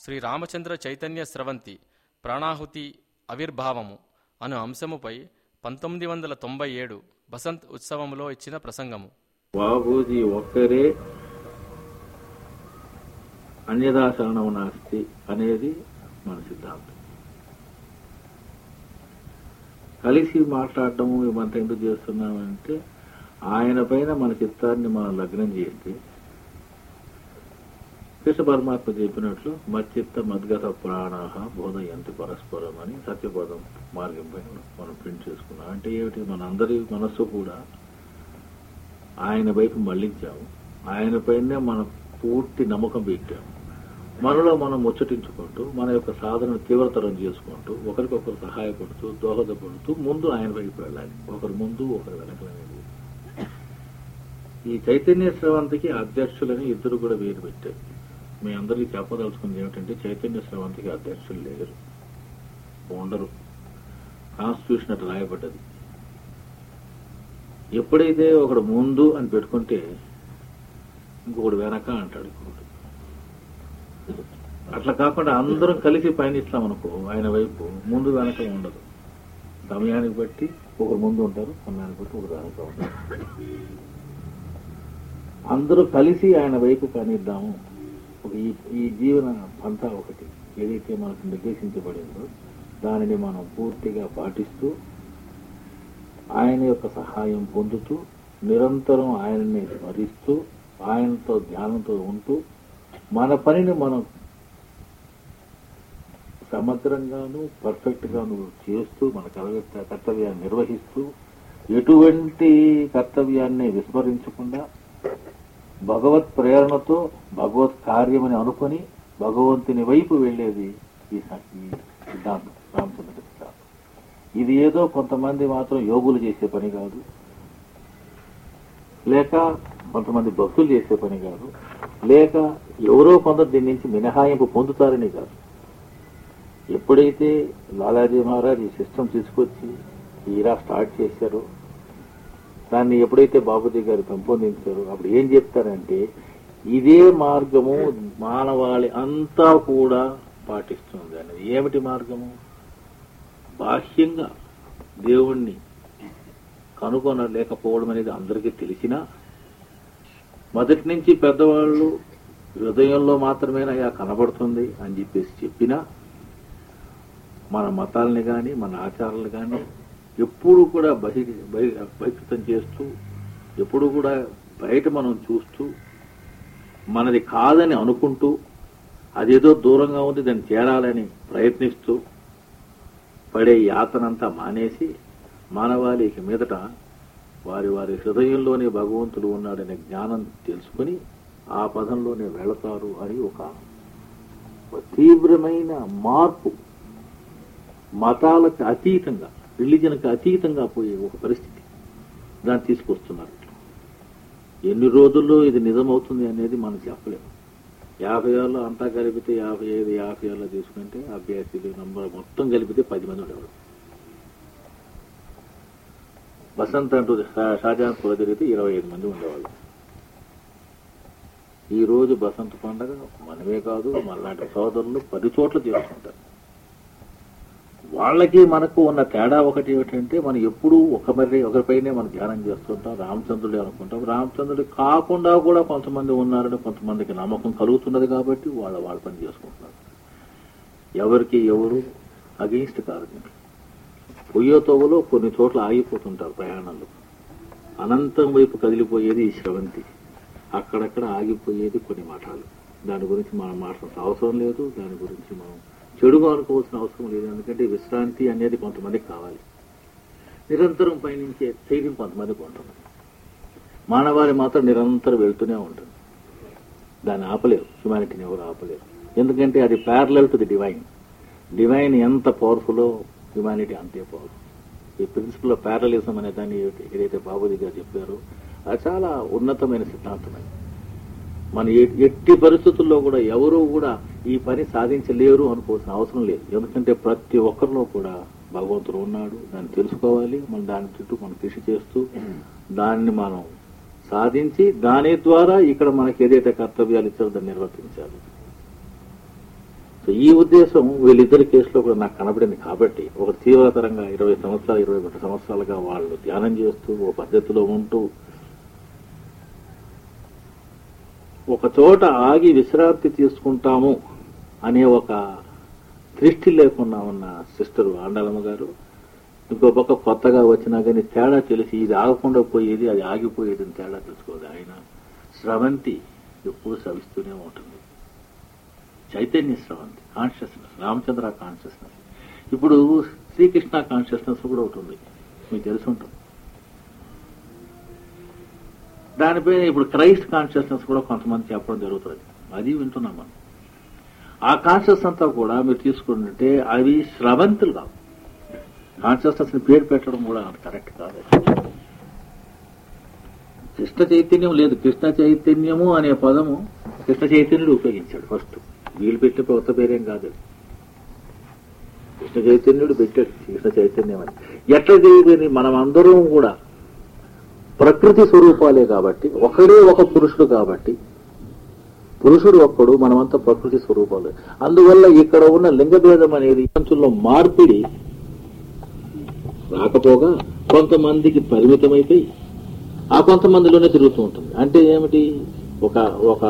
శ్రీ రామచంద్ర చైతన్య స్రవంతి ప్రాణాహుతి ఆవిర్భావము అను అంశముపై పంతొమ్మిది వందల తొంభై ఏడు బసంత్ ఉత్సవంలో ఇచ్చిన ప్రసంగము బాబూజీ ఒక్కరే అన్యదా శరణం నాస్తి అనేది మన సిద్ధాంతం కలిసి మాట్లాడటము ఇవంతా ఎందుకు చేస్తున్నామంటే ఆయన పైన మన చిత్తాన్ని మనం లగ్నం చేస్తే కృష్ణ పరమాత్మ చెప్పినట్లు మచ్చిత్త మద్గత ప్రాణాహ బోధయంతి పరస్పరం అని సత్యపదం మార్గం పైన మనం ప్రింట్ చేసుకున్నాం అంటే ఏమిటి మనందరి మనస్సు కూడా ఆయన వైపు మళ్లించాము ఆయన పైనే మనం పూర్తి నమ్మకం పెట్టాము మనలో మనం ముచ్చటించుకుంటూ మన యొక్క సాధనను తీవ్రతరం చేసుకుంటూ ఒకరికొకరు సహాయపడుతూ దోహదపడుతూ ముందు ఆయన వైపు వెళ్ళాలి ఒకరు ముందు ఒకరు వెనకలనేది ఈ చైతన్య స్రవంతికి అధ్యక్షులని ఇద్దరు కూడా వేరు పెట్టారు మీ అందరికీ చెప్పదలుచుకుంది ఏమిటంటే చైతన్య స్రవంతికి అధ్యక్షులు లేరు ఉండరు కాన్స్టిట్యూషన్ అట్లా రాయబడ్డది ఎప్పుడైతే ఒకడు ముందు అని పెట్టుకుంటే ఇంకొకడు వెనక అంటాడు ఇంకొకడు అట్లా కాకుండా అందరం కలిసి పయనిస్తాం అనుకో ఆయన వైపు ముందు వెనక ఉండదు సమయానికి బట్టి ఒకరు ముందు ఉంటారు సమయానికి బట్టి ఒకరు వెనక ఉంటారు అందరూ కలిసి ఆయన వైపు పనిద్దాము ఒక ఈ ఈ జీవన పంథ ఒకటి ఏదైతే మనకు నిర్దేశించబడిందో దానిని మనం పూర్తిగా పాటిస్తూ ఆయన యొక్క సహాయం పొందుతూ నిరంతరం ఆయనని స్మరిస్తూ ఆయనతో ధ్యానంతో ఉంటూ మన పనిని మనం సమగ్రంగాను పర్ఫెక్ట్ గాను చేస్తూ మన కర్తవ్య- కర్తవ్యాన్ని నిర్వహిస్తూ ఎటువంటి కర్తవ్యాన్ని విస్మరించకుండా భగవత్ ప్రేరణతో భగవత్ కార్యమని అనుకొని భగవంతుని వైపు వెళ్ళేది ఈ స- ఈ సిద్ధాంతం రామచంద్ర సిద్ధాంతం ఇది ఏదో కొంతమంది మాత్రం యోగులు చేసే పని కాదు లేక కొంతమంది భక్తులు చేసే పని కాదు లేక ఎవరో కొందరు దీని నుంచి మినహాయింపు పొందుతారని కాదు ఎప్పుడైతే లాలాజీ మహారాజ్ ఈ సిస్టమ్ తీసుకొచ్చి ఈ ఇరా స్టార్ట్ చేశారో దాన్ని ఎప్పుడైతే బాబుజీ గారు పెంపొందించారో అప్పుడు ఏం చెప్తారంటే ఇదే మార్గము మానవాళి అంతా కూడా పాటిస్తుంది అనేది ఏమిటి మార్గము బాహ్యంగా దేవుణ్ణి కనుగొనలేకపోవడం అనేది అందరికీ తెలిసినా మొదటి నుంచి పెద్దవాళ్ళు హృదయంలో మాత్రమేనయ్యా కనబడుతుంది అని చెప్పేసి చెప్పినా మన మతాలని కానీ మన ఆచారాలు కానీ ఎప్పుడు కూడా బహి బహి- బహిర్గతం చేస్తూ ఎప్పుడు కూడా బయట మనం చూస్తూ మనది కాదని అనుకుంటూ అదేదో దూరంగా ఉంది దాన్ని చేరాలని ప్రయత్నిస్తూ పడే యాతనంతా మానేసి మానవాళి ఇక మీదట వారి వారి హృదయంలోనే భగవంతుడు ఉన్నాడనే జ్ఞానం తెలుసుకుని ఆ పదంలోనే వెళతారు అని ఒక ఒక తీవ్రమైన మార్పు మతాలకు అతీతంగా రిలీజన్కి అతీతంగా పోయే ఒక పరిస్థితి దాన్ని తీసుకొస్తున్నారు ఎన్ని రోజుల్లో ఇది నిజమవుతుంది అనేది మనం చెప్పలేము యాభై ఏళ్ళు అంతా కలిపితే యాభై ఐదు యాభై ఏళ్ళు తీసుకుంటే అభ్యర్థులు నంబర్ మొత్తం కలిపితే పది మంది ఉండేవారు బసంత్ అంటూ షా- షాజహాన్పూర్ జరిగితే ఇరవై ఐదు మంది ఉండేవాళ్ళు ఈ రోజు బసంత్ పండగ మనమే కాదు మనలాంటి సోదరులు పది చోట్ల చేసుకుంటారు వాళ్ళకి మనకు ఉన్న తేడా ఒకటి ఏమిటంటే మనం ఎప్పుడూ ఒక మరి ఒకరిపైనే మనం ధ్యానం చేస్తుంటాం రామచంద్రుడే అనుకుంటాం రామచంద్రుడు కాకుండా కూడా కొంతమంది ఉన్నారని కొంతమందికి నమ్మకం కలుగుతున్నది కాబట్టి వాళ్ళ వాళ్ళ పని చేసుకుంటున్నారు ఎవరికి ఎవరు అగెయిన్స్ట్ కాదు దీనికి. పొయ్యో తోవలో కొన్ని చోట్ల ఆగిపోతుంటారు ప్రయాణాలు అనంతం వైపు కదిలిపోయేది ఈ శ్రవంతి అక్కడక్కడ ఆగిపోయేది కొన్ని మఠాలు దాని గురించి మనం మాట్లాడాల్సిన అవసరం లేదు దాని గురించి మనం చెడుగా అనుకోవాల్సిన అవసరం లేదు ఎందుకంటే విశ్రాంతి అనేది కొంతమందికి కావాలి నిరంతరం పయనించే ధైర్యం కొంతమందికి ఉంటుంది మానవాళి మాత్రం నిరంతరం వెళ్తూనే ఉంటుంది దాన్ని ఆపలేరు హ్యుమానిటీని ఎవరు ఆపలేరు ఎందుకంటే అది parallel to the divine divine ఎంత పవర్ఫుల్లో హ్యుమానిటీ అంతే పవర్ ఈ ప్రిన్సిపల్ ఆఫ్ ప్యారలిజం అనే దాన్ని ఏదైతే- ఏదైతే బాబుజీ గారు చెప్పారో అది చాలా ఉన్నతమైన సిద్ధాంతం అది మన ఎ- ఎట్టి పరిస్థితుల్లో కూడా ఎవరు కూడా ఈ పని సాధించలేరు అనుకోవాల్సిన అవసరం లేదు ఎందుకంటే ప్రతి ఒక్కరిలో కూడా భగవంతుడు ఉన్నాడు దాన్ని తెలుసుకోవాలి మనం దాని చుట్టూ మనం కృషి చేస్తూ దాన్ని మనం సాధించి దాని ద్వారా ఇక్కడ మనకి ఏదైతే కర్తవ్యాలు ఇచ్చారో దాన్ని నిర్వర్తించాలి సో ఈ ఉద్దేశం వీళ్ళిద్దరి కేసులో కూడా నాకు కనబడింది కాబట్టి ఒక తీవ్రతరంగా ఇరవై సంవత్సరాలు ఇరవై ఒకటి సంవత్సరాలుగా వాళ్ళు ధ్యానం చేస్తూ ఓ పద్ధతిలో ఉంటూ ఒక చోట ఆగి విశ్రాంతి తీసుకుంటాము అనే ఒక దృష్టి లేకుండా ఉన్న సిస్టర్ ఆండాలమ్మ గారు ఇంకో పక్క కొత్తగా వచ్చినా కానీ తేడా తెలిసి ఇది ఆగకుండా పోయేది అది ఆగిపోయేది అని తేడా తెలుసుకోదు ఆయన స్రవంతి ఎప్పుడు స్రవిస్తూనే ఉంటుంది చైతన్య స్రవంతి కాన్షియస్నెస్ రామచంద్ర కాన్షియస్నెస్ ఇప్పుడు శ్రీకృష్ణ కాన్షియస్నెస్ కూడా ఒకటి ఉంది మీకు తెలిసి ఉంటుంది దానిపైన ఇప్పుడు క్రైస్ట్ కాన్షియస్నెస్ కూడా కొంతమంది చెప్పడం జరుగుతుంది అది వింటున్నాం మనం ఆ కాన్షియస్ అంతా కూడా మీరు తీసుకుంటుంటే అవి స్రవంతులు కావు కాన్షియస్నెస్ ని పేరు పెట్టడం కూడా కరెక్ట్ కాదు కృష్ణ చైతన్యం లేదు కృష్ణ చైతన్యము అనే పదము కృష్ణ చైతన్యుడు ఉపయోగించాడు ఫస్ట్ వీళ్ళు పెట్టిన కొత్త పేరేం కాదు కృష్ణ చైతన్యుడు పెట్టాడు కృష్ణ చైతన్యం అని ఎట్లా తెలియదని మనం అందరం కూడా ప్రకృతి స్వరూపాలే కాబట్టి ఒకడే ఒక పురుషుడు కాబట్టి పురుషుడు ఒక్కడు మనమంతా ప్రకృతి స్వరూపాలు అందువల్ల ఇక్కడ ఉన్న లింగభేదం అనేది ప్రపంచంలో మార్పిడి రాకపోగా కొంతమందికి పరిమితమైపోయి ఆ కొంతమందిలోనే తిరుగుతూ ఉంటుంది అంటే ఏమిటి ఒక ఒక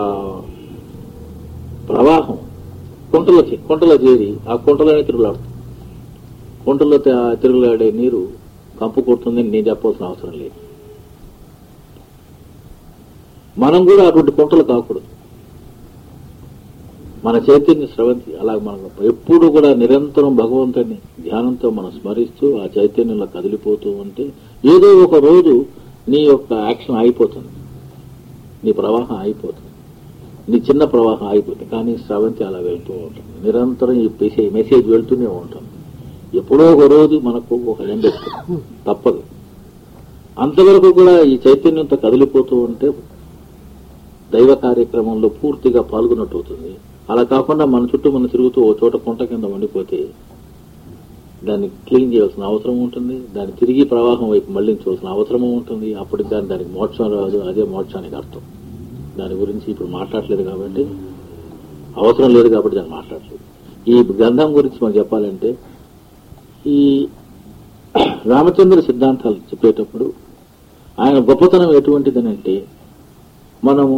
ప్రవాహం కుంటలో చే- కుంటలో చేరి ఆ కుంటలోనే తిరుగులాడుతుంది కుంటలో త- తిరుగులాడే నీరు కంపు కొడుతుందని నేను చెప్పాల్సిన అవసరం లేదు మనం కూడా అటువంటి కుంటలు కాకూడదు మన చైతన్య స్రవంతి అలా మనం ఎప్పుడు కూడా నిరంతరం భగవంతుని ధ్యానంతో మనం స్మరిస్తూ ఆ చైతన్యంలో కదిలిపోతూ ఉంటే ఏదో ఒక రోజు నీ యొక్క యాక్షన్ అయిపోతుంది నీ ప్రవాహం అయిపోతుంది నీ చిన్న ప్రవాహం అయిపోతుంది కానీ స్రవంతి అలా వెళ్తూ ఉంటుంది నిరంతరం ఈ మెసేజ్ మెసేజ్ వెళ్తూనే ఉంటుంది ఎప్పుడో ఒక రోజు మనకు ఒక ఎండ్ వస్తుంది తప్పదు అంతవరకు కూడా ఈ చైతన్యంతో కదిలిపోతూ ఉంటే దైవ కార్యక్రమంలో పూర్తిగా పాల్గొన్నట్టు అవుతుంది అలా కాకుండా మన చుట్టూ మనం తిరుగుతూ ఓ చోట కుంట కింద వండిపోతే దాన్ని క్లీన్ చేయాల్సిన అవసరం ఉంటుంది దాన్ని తిరిగి ప్రవాహం వైపు మళ్లించవలసిన అవసరం ఉంటుంది అప్పటికి దాని దానికి మోక్షం రాదు అదే మోక్షానికి అర్థం దాని గురించి ఇప్పుడు మాట్లాడలేదు కాబట్టి అవసరం లేదు కాబట్టి దాన్ని మాట్లాడలేదు ఈ గ్రంథం గురించి మనం చెప్పాలంటే ఈ రామచంద్ర సిద్ధాంతాలు చెప్పేటప్పుడు ఆయన గొప్పతనం ఎటువంటిదనంటే మనము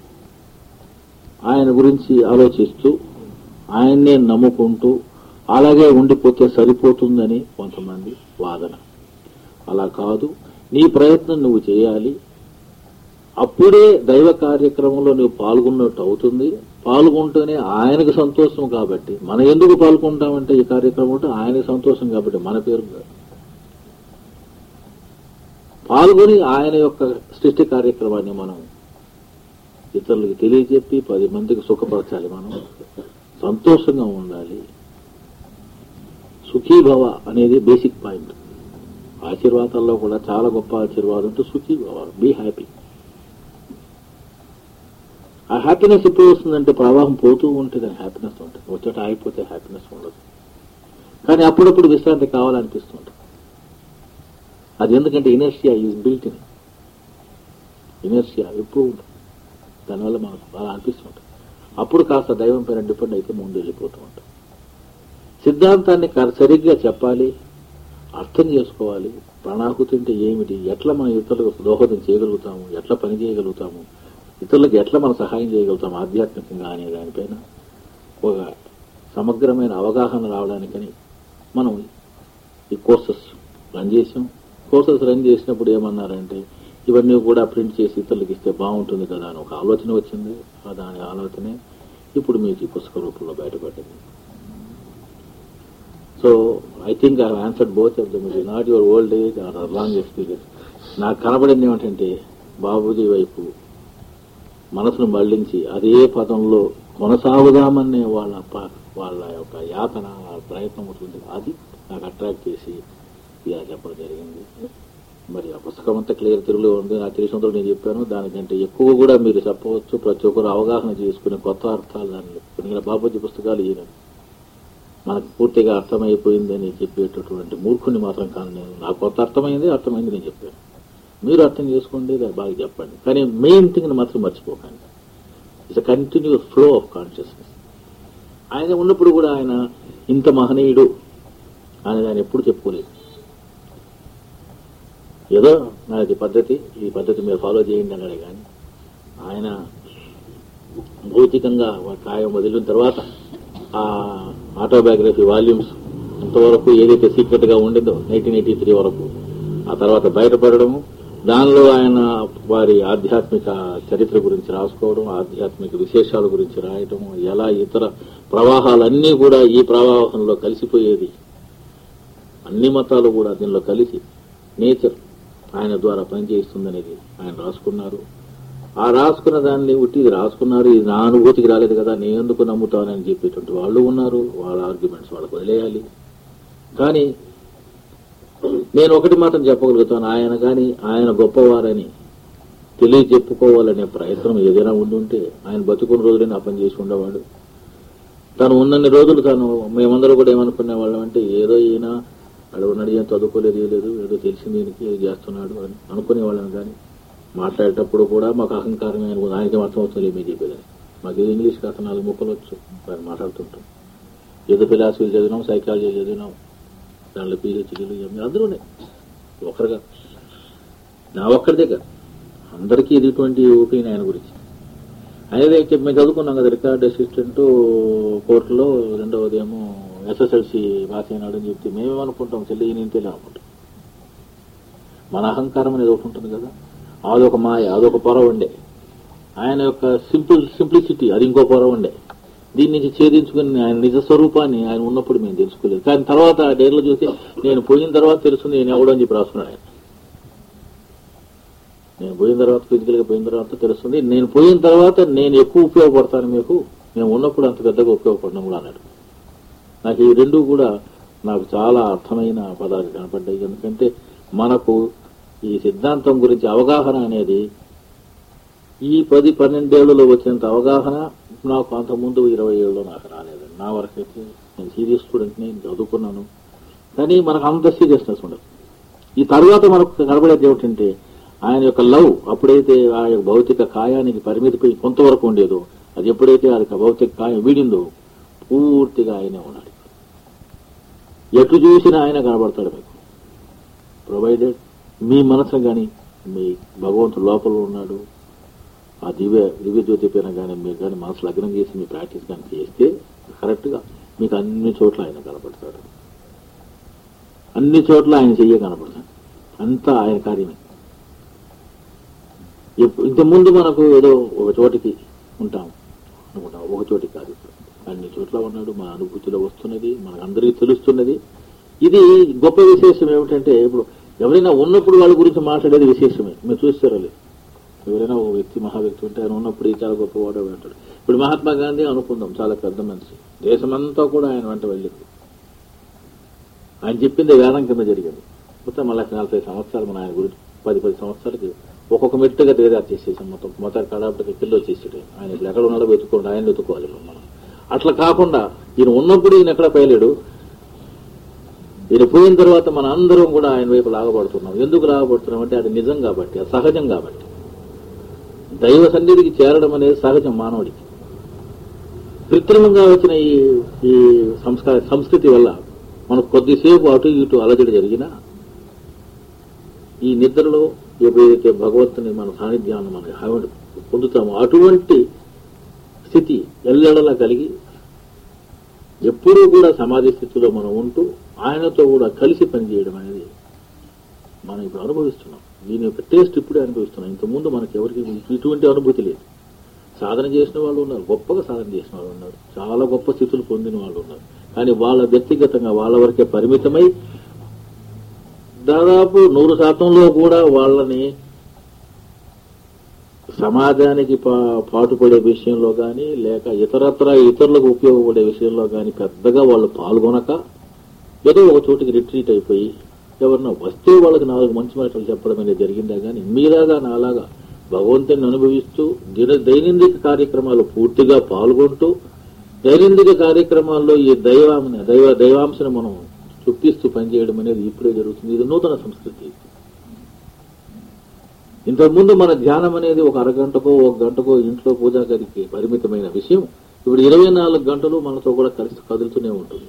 ఆయన గురించి ఆలోచిస్తూ ఆయన్నే నమ్ముకుంటూ అలాగే ఉండిపోతే సరిపోతుందని కొంతమంది వాదన అలా కాదు నీ ప్రయత్నం నువ్వు చేయాలి అప్పుడే దైవ కార్యక్రమంలో నువ్వు పాల్గొన్నట్టు అవుతుంది పాల్గొంటేనే ఆయనకు సంతోషం కాబట్టి మనం ఎందుకు పాల్గొంటామంటే ఈ కార్యక్రమంలో ఆయనకు సంతోషం కాబట్టి మన పేరు కాదు. పాల్గొని ఆయన యొక్క సృష్టి కార్యక్రమాన్ని మనం ఇతరులకు తెలియజెప్పి పది మందికి సుఖపరచాలి మనం సంతోషంగా ఉండాలి సుఖీభవ అనేది బేసిక్ పాయింట్ ఆశీర్వాదాల్లో కూడా చాలా గొప్ప ఆశీర్వాదం అంటే సుఖీభవ బీ హ్యాపీ ఆ హ్యాపీనెస్ ఎప్పుడు వస్తుందంటే ప్రవాహం పోతూ ఉంటే దాని హ్యాపీనెస్ ఉంటుంది వచ్చేట ఆగిపోతే హ్యాపీనెస్ ఉండదు కానీ అప్పుడప్పుడు విశ్రాంతి కావాలనిపిస్తుంటుంది అది ఎందుకంటే inertia is built in inertia ఎప్పుడు ఉంటుంది దానివల్ల మనకు అలా అనిపిస్తుంటుంది అప్పుడు కాస్త దైవం పైన డిపెండ్ అయితే ముందు వెళ్ళిపోతూ ఉంటాం సిద్ధాంతాన్ని క- సరిగ్గా చెప్పాలి అర్థం చేసుకోవాలి ప్రాణాహుతి అంటే ఏమిటి ఎట్లా మనం ఇతరులకు దోహదం చేయగలుగుతాము ఎట్లా పని చేయగలుగుతాము ఇతరులకు ఎట్లా మనం సహాయం చేయగలుగుతాము ఆధ్యాత్మికంగా అనే దానిపైన ఒక సమగ్రమైన అవగాహన రావడానికని మనం ఈ కోర్సెస్ రన్ చేసాం కోర్సెస్ రన్ చేసినప్పుడు ఏమన్నారంటే ఇవన్నీ కూడా ప్రింట్ చేసి ఇతరులకు ఇస్తే బాగుంటుంది కదా అని ఒక ఆలోచన వచ్చింది ఆ దాని ఆలోచనే ఇప్పుడు మీకు ఈ పుస్తక రూపంలో బయటపడింది so I think I answered both of them it not your old age or long experience నాకు కనబడింది ఏమిటంటే బాబూజీ వైపు మనసును మళ్లించి అదే పదంలో కొనసాగుదామనే వాళ్ళ ప- వాళ్ళ యొక్క యాతన వాళ్ళ ప్రయత్నం ఉంటుంది అది నాకు అట్రాక్ట్ చేసి ఇలా చెప్పడం జరిగింది మరి ఆ పుస్తకం అంతా క్లియర్ తెలుగులో ఉంది నాకు తెలిసినంత నేను చెప్పాను దానికంటే ఎక్కువ కూడా మీరు చెప్పవచ్చు ప్రతి ఒక్కరు అవగాహన చేసుకునే కొత్త అర్థాలు దానిలో కొన్ని బాబూజీ పుస్తకాలు ఈయన మనకు పూర్తిగా అర్థమైపోయిందని చెప్పేటటువంటి మూర్ఖుని మాత్రం కాను నేను నాకు కొత్త అర్థమైంది అర్థమైంది నేను చెప్పాను మీరు అర్థం చేసుకోండి దాన్ని బాగా చెప్పండి కానీ మెయిన్ థింగ్ మాత్రం మర్చిపోకండి it's a continuous flow of consciousness ఆయన ఉన్నప్పుడు కూడా ఆయన ఇంత మహనీయుడు అని ఆయన ఎప్పుడు చెప్పుకోలేదు ఏదో నాది పద్ధతి ఈ పద్ధతి మీరు ఫాలో చేయండి అన్నాడు కానీ ఆయన భౌతికంగా కాయం వదిలిన తర్వాత ఆ ఆటోబయోగ్రఫీ వాల్యూమ్స్ ఇంతవరకు ఏదైతే సీక్రెట్ గా ఉండిందో నైన్టీన్ ఎయిటీ త్రీ వరకు ఆ తర్వాత బయటపడడము దానిలో ఆయన వారి ఆధ్యాత్మిక చరిత్ర గురించి రాసుకోవడం ఆధ్యాత్మిక విశేషాల గురించి రాయటం ఎలా ఇతర ప్రవాహాలన్నీ కూడా ఈ ప్రవాహంలో కలిసిపోయేది అన్ని మతాలు కూడా దీనిలో కలిసి నేచర్ ఆయన ద్వారా పనిచేస్తుందనేది ఆయన రాసుకున్నారు ఆ రాసుకున్న దాన్ని ఉట్టి ఇది రాసుకున్నారు ఇది నా అనుభూతికి రాలేదు కదా నేను ఎందుకు నమ్ముతానని చెప్పేటువంటి వాళ్ళు ఉన్నారు వాళ్ళ ఆర్గ్యుమెంట్స్ వాళ్ళకు వదిలేయాలి కానీ నేను ఒకటి మాత్రం చెప్పగలుగుతాను ఆయన కానీ ఆయన గొప్పవారని తెలియజెప్పుకోవాలనే ప్రయత్నం ఏదైనా ఉండి ఉంటే ఆయన బతుకున్న రోజులైనా ఆ పని చేసి ఉండేవాడు తను ఉన్నన్ని రోజులు తను మేమందరూ కూడా ఏమనుకునే వాళ్ళం అంటే ఏదో ఈయన అడవున్నాడు ఏం చదువుకోలేదు ఏం లేదు ఏదో తెలిసింది దీనికి ఏదో చేస్తున్నాడు అని అనుకునే వాళ్ళని కానీ మాట్లాడేటప్పుడు కూడా మాకు అహంకారమే అనుకుంది ఆయనకి అర్థం అవుతుంది ఏమీ చెప్పేదని మాకు ఏదో ఇంగ్లీష్ కాస్త నాలుగు ముక్కలు వచ్చు ఆయన మాట్లాడుతుంటాం ఏదో ఫిలాసఫీ చదివినాం సైకాలజీ చదివినాం దాంట్లో పిహెచ్డీలు ఇవన్నీ అందరూనే ఒకరుగా నా ఒక్కరిదే కాదు అందరికీ ఇది ఇటువంటి ఒపీనియన్ ఆయన గురించి అనేది చెప్పి మేము చదువుకున్నాం కదా రికార్డ్ అసిస్టెంట్ కోర్టులో రెండవది ఏమో ఎస్ఎస్ఎల్సి పాస్ అయినాడు అని చెప్తే మేమేమనుకుంటాం చెల్లి నేను తెలియదు అనుకుంటాం మన అహంకారం అనేది ఒకటి ఉంటుంది కదా అదొక మాయ అదొక పొర ఉండే ఆయన యొక్క సింపుల్ సింప్లిసిటీ అది ఇంకో పొర ఉండే దీని నుంచి ఛేదించుకుని ఆయన నిజ స్వరూపాన్ని ఆయన ఉన్నప్పుడు మేము తెలుసుకోలేదు కానీ తర్వాత ఆ డేర్లో చూసి నేను పోయిన తర్వాత తెలుస్తుంది నేను ఎవడో అని చెప్పి రాస్తున్నాడు ఆయన నేను పోయిన తర్వాత ఫిజికల్ గా పోయిన తర్వాత తెలుస్తుంది నేను పోయిన తర్వాత నేను ఎక్కువ ఉపయోగపడతాను మీకు నేను ఉన్నప్పుడు అంత పెద్దగా ఉపయోగపడడం కూడా అన్నాడు నాకు ఈ రెండు కూడా నాకు చాలా అర్థమైన పదాలు కనపడ్డాయి ఎందుకంటే మనకు ఈ సిద్ధాంతం గురించి అవగాహన అనేది ఈ పది పన్నెండేళ్లలో వచ్చినంత అవగాహన నాకు అంతకుముందు ఇరవై ఏళ్ళు నాకు రాలేదండి నా వరకు అయితే నేను సీరియస్ స్టూడెంట్ నేను చదువుకున్నాను కానీ మనకు అంత సీరియస్నెస్ ఉండదు ఈ తర్వాత మనకు కనబడేది ఏమిటంటే ఆయన యొక్క లవ్ అప్పుడైతే ఆ యొక్క భౌతిక కాయానికి పరిమితిపై కొంతవరకు ఉండేదో అది ఎప్పుడైతే అది భౌతిక కాయం వీడిందో పూర్తిగా ఆయనే ఉన్నాడు ఎటు చూసినా ఆయన కనబడతాడు మీకు ప్రొవైడెడ్ మీ మనసు కానీ మీ భగవంతుడు లోపల ఉన్నాడు ఆ దివ్య దివ్య జ్యోతి పైన కానీ మీరు కానీ మనసు లగ్నం చేసి మీ ప్రాక్టీస్ కానీ చేస్తే కరెక్ట్గా మీకు అన్ని చోట్ల ఆయన కనపడతాడు అన్ని చోట్ల ఆయన చెయ్య కనపడతాడు అంతా ఆయన కార్యమే ఎప్పు- ఇంతకుముందు మనకు ఏదో ఒక చోటికి ఉంటాం అనుకుంటాం ఒక చోటికి కాదు ఇప్పుడు. అన్ని చోట్ల ఉన్నాడు మన అనుభూతిలో వస్తున్నది మనకందరికీ తెలుస్తున్నది ఇది గొప్ప విశేషం ఏమిటంటే ఇప్పుడు ఎవరైనా ఉన్నప్పుడు వాళ్ళ గురించి మాట్లాడేది విశేషమే మీరు చూస్తారో లేదు ఎవరైనా ఒక వ్యక్తి మహా వ్యక్తి ఉంటే ఆయన ఉన్నప్పుడు ఈ చాలా గొప్పవాడు అంటాడు ఇప్పుడు మహాత్మా గాంధీ అనుకుందాం చాలా పెద్ద మనిషి దేశమంతా కూడా ఆయన వెంట వెళ్ళింది ఆయన చెప్పింది వేదం కింద జరిగింది మొత్తం మళ్ళీ నలభై సంవత్సరాలు మన ఆయన గురించి పది పది సంవత్సరాలకి ఒక్కొక్క మెట్టుగా దిగదారు చేసేసాం మొత్తం మొత్తం కడాపటికి పిల్లి వచ్చేసాడు ఆయన ఇప్పుడు ఎక్కడ ఉన్నాడో వెతుక్కోండి ఆయన వెతుక్కోవాలి ఇప్పుడు మనం అట్లా కాకుండా ఈయన ఉన్నప్పుడు ఈయన ఎక్కడ పోయలేడు ఈయన పోయిన తర్వాత మన అందరం కూడా ఆయన వైపు లాగబడుతున్నాం ఎందుకు లాగబడుతున్నాం అంటే అది నిజం కాబట్టి అది సహజం కాబట్టి దైవ సన్నిధికి చేరడం అనేది సహజం మానవుడికి కృత్రిమంగా వచ్చిన ఈ ఈ సంస్కార సంస్కృతి వల్ల మనకు కొద్దిసేపు అటు ఇటు అలజడి జరిగినా ఈ నిద్రలో ఎప్పుడైతే భగవంతుని మన సాన్నిధ్యాన్ని మనం హాయి- పొందుతామో అటువంటి స్థితి ఎల్లెడలా కలిగి ఎప్పుడూ కూడా సమాధి స్థితిలో మనం ఉంటూ ఆయనతో కూడా కలిసి పనిచేయడం అనేది మనం ఇప్పుడు అనుభవిస్తున్నాం దీని యొక్క టేస్ట్ ఇప్పుడే అనుభవిస్తున్నాం ఇంతకుముందు మనకి ఎవరికి ఇటువంటి అనుభూతి లేదు సాధన చేసిన వాళ్ళు ఉన్నారు గొప్పగా సాధన చేసిన వాళ్ళు ఉన్నారు చాలా గొప్ప స్థితులు పొందిన వాళ్ళు ఉన్నారు కానీ వాళ్ళ వ్యక్తిగతంగా వాళ్ళ వరకే పరిమితమై దాదాపు నూరు శాతంలో కూడా వాళ్ళని సమాజానికి పా- పాటుపడే విషయంలో కానీ లేక ఇతరత్ర ఇతరులకు ఉపయోగపడే విషయంలో కానీ పెద్దగా వాళ్ళు పాల్గొనక ఏదో ఒక చోటికి రిట్రీట్ అయిపోయి ఎవరన్నా వస్తే వాళ్ళకి నాలుగు మంచి మాటలు చెప్పడం అనేది జరిగిందా కానీ మీలాగా నాలాగా భగవంతుని అనుభవిస్తూ దిన దైనందిక కార్యక్రమాలు పూర్తిగా పాల్గొంటూ దైనందిక కార్యక్రమాల్లో ఈ దైవాన్ని దైవ దైవాంశను మనం చొప్పిస్తూ పనిచేయడం అనేది ఇప్పుడే జరుగుతుంది ఇది నూతన సంస్కృతి ఇంతకుముందు మన ధ్యానం అనేది ఒక అరగంటకో ఒక గంటకో ఇంట్లో పూజా గదికి పరిమితమైన విషయం ఇప్పుడు ఇరవై నాలుగు గంటలు మనతో కూడా కలిసి కదులుతూనే ఉంటుంది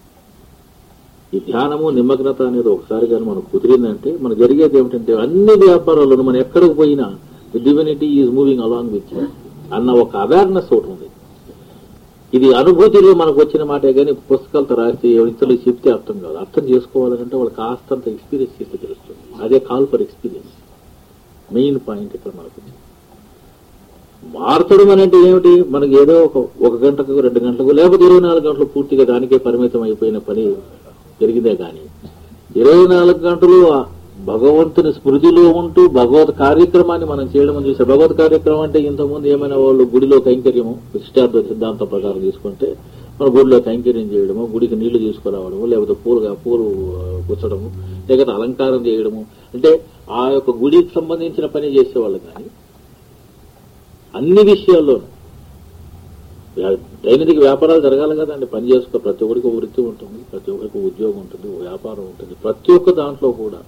ఈ ధ్యానము నిమగ్నత అనేది ఒకసారి కానీ మనకు కుదిరిందంటే మన జరిగేది ఏమిటంటే అన్ని వ్యాపారాలను మనం ఎక్కడికి పోయినా divinity is moving along with అన్న ఒక అవేర్నెస్ ఒకటి ఉంది ఇది అనుభూతిలో మనకు వచ్చిన మాటే కానీ పుస్తకాలతో రాసి ఇతరులకు చెప్తే అర్థం కాదు అర్థం చేసుకోవాలంటే వాళ్ళు కాస్తంత ఎక్స్పీరియన్స్ చేస్తే తెలుస్తుంది అదే call for experience main point ఇక్కడ మనకు వచ్చింది. మార్చడం అనేది ఏమిటి మనకి ఏదో ఒక ఒక గంటకు రెండు గంటలకు లేకపోతే ఇరవై నాలుగు గంటలు పూర్తిగా దానికే పరిమితం అయిపోయిన పని జరిగిందే కానీ ఇరవై నాలుగు గంటలు ఆ భగవంతుని స్మృతిలో ఉంటూ భగవత్ కార్యక్రమాన్ని మనం చేయడం చూసే భగవత్ కార్యక్రమం అంటే ఇంతకుముందు ఏమైనా వాళ్ళు గుడిలో కైంకర్యము ఇష్టార్థ సిద్ధాంతం ప్రకారం తీసుకుంటే మన గుడిలో కైంకర్యం చేయడము గుడికి నీళ్లు తీసుకురావడము లేకపోతే పూలుగా పూలు ఆ, గుచ్చడము లేకపోతే అలంకారం చేయడము అంటే ఆ యొక్క గుడికి సంబంధించిన పని చేసేవాళ్ళు కానీ అన్ని విషయాల్లోనూ వ్యా- దైనందిక వ్యాపారాలు జరగాలి కదండి పని చేసుకో ప్రతి ఒక్కరికి ఒక వృత్తి ఉంటుంది ప్రతి ఒక్కరికి ఉద్యోగం ఉంటుంది ఒక వ్యాపారం ఉంటుంది ప్రతి ఒక్క దాంట్లో కూడా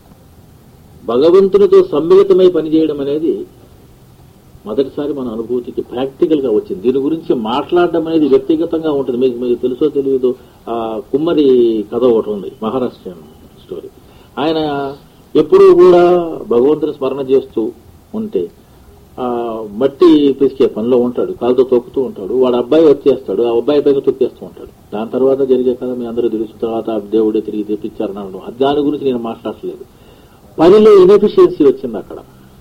భగవంతునితో సమ్మిళితమై పనిచేయడం అనేది మొదటిసారి మన అనుభూతికి ప్రాక్టికల్ గా వచ్చింది దీని గురించి మాట్లాడడం అనేది వ్యక్తిగతంగా ఉంటుంది మీకు మీకు తెలుసో తెలియదు ఆ కుమ్మరి కథ ఒకటి ఉంది మహారాష్ట్ర స్టోరీ ఆయన ఎప్పుడూ కూడా భగవంతుని స్మరణ చేస్తూ ఉంటే ఆ మట్టి పిసికే పనిలో ఉంటాడు కాలుతో తొక్కుతూ ఉంటాడు వాడు అబ్బాయి వచ్చేస్తాడు ఆ అబ్బాయి పైన తొక్కేస్తూ ఉంటాడు దాని తర్వాత జరిగే కదా మీ అందరూ తెలుసు తర్వాత ఆ దేవుడే తిరిగి తెప్పించారని అనడం అది దాని గురించి నేను మాట్లాడట్లేదు పనిలో ఇన్ఎఫిషియన్సీ వచ్చింది అక్కడ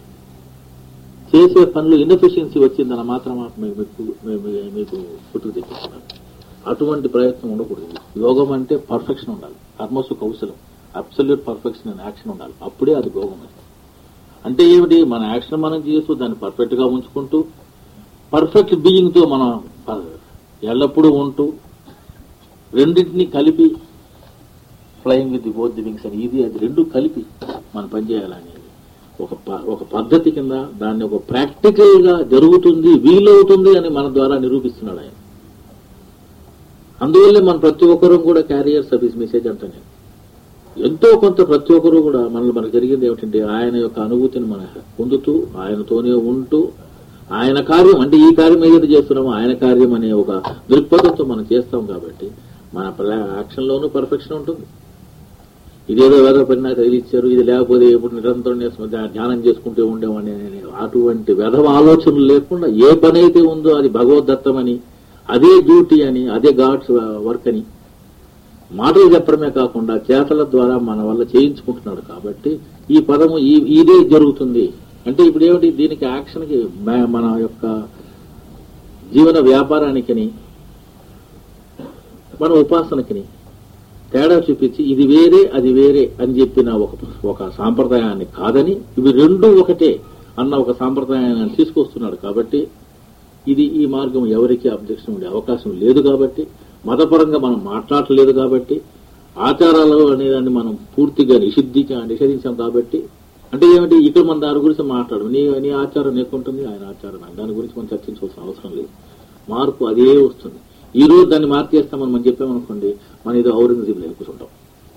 చేసే పనులు ఇన్ఎఫిషియన్సీ వచ్చిందన్న మాత్రం మీకు మీకు- మీకు పుట్టుకు తెప్పిస్తున్నాను అటువంటి ప్రయత్నం ఉండకూడదు యోగం అంటే పర్ఫెక్షన్ ఉండాలి కర్మసు కౌశలం అబ్సల్యూట్ పర్ఫెక్షన్ అండ్ యాక్షన్ ఉండాలి అప్పుడే అది యోగం అది అంటే ఏమిటి మన యాక్షన్ మనం చేస్తూ దాన్ని పర్ఫెక్ట్ గా ఉంచుకుంటూ పర్ఫెక్ట్ బీయింగ్ తో మనం ప- ఎల్లప్పుడూ ఉంటూ రెండింటిని కలిపి flying with the both the wings అని ఇది అది రెండు కలిపి మనం పనిచేయాలని ఒక ప- ఒక పద్ధతి కింద దాన్ని ఒక ప్రాక్టికల్ గా జరుగుతుంది వీలవుతుంది అని మన ద్వారా నిరూపిస్తున్నాడు ఆయన అందువల్లే మన ప్రతి ఒక్కరూ కూడా క్యారియర్స్ ఆఫ్ హిస్ మెసేజ్ అంట నేను ఎంతో కొంత ప్రతి ఒక్కరు కూడా మనలో మనకు జరిగింది ఏమిటంటే ఆయన యొక్క అనుభూతిని మనం పొందుతూ ఆయనతోనే ఉంటూ ఆయన కార్యం అంటే ఈ కార్యం ఏదైతే చేస్తున్నామో ఆయన కార్యం అనే ఒక దృక్పథంతో మనం చేస్తాం కాబట్టి మన యాక్షన్ లోనూ పర్ఫెక్షన్ ఉంటుంది ఇదేదో వేద పని నాకు ఇచ్చారు ఇది లేకపోతే ఇప్పుడు నిరంతరం నేను ధ్యా- ధ్యానం చేసుకుంటూ ఉండేవాడిని అని అటువంటి వెధవ ఆలోచనలు లేకుండా ఏ పని అయితే ఉందో అది భగవద్దత్తమని అదే డ్యూటీ అని అదే గాడ్స్ వర్క్ అని మాటలు చెప్పడమే కాకుండా చేతల ద్వారా మన వల్ల చేయించుకుంటున్నాడు కాబట్టి ఈ పదము ఈ ఇదే జరుగుతుంది అంటే ఇప్పుడు ఏమిటి దీనికి యాక్షన్కి మ- మన యొక్క జీవన వ్యాపారానికిని మన ఉపాసనకిని తేడా చూపించి ఇది వేరే అది వేరే అని చెప్పిన ఒక ఒక సాంప్రదాయాన్ని కాదని ఇవి రెండు ఒకటే అన్న ఒక సాంప్రదాయాన్ని తీసుకొస్తున్నాడు కాబట్టి ఇది ఈ మార్గం ఎవరికి అబ్జెక్షన్ ఉండే అవకాశం లేదు కాబట్టి మతపరంగా మనం మాట్లాడలేదు కాబట్టి ఆచారాలు అనేదాన్ని మనం పూర్తిగా నిషిద్ధిగా నిషేధించాం కాబట్టి అంటే ఏమిటి ఇక్కడ మన దాని గురించి మాట్లాడు నీ నీ ఆచారం నీకుంటుంది ఆయన ఆచారం నాకు. దాని గురించి మనం చర్చించవలసిన అవసరం లేదు మార్పు అదే వస్తుంది ఈ రోజు దాన్ని మార్చేస్తామని మనం చెప్పామనుకోండి మన ఇది ఔరంగజీబులు వెళ్ళి కూర్చుంటాం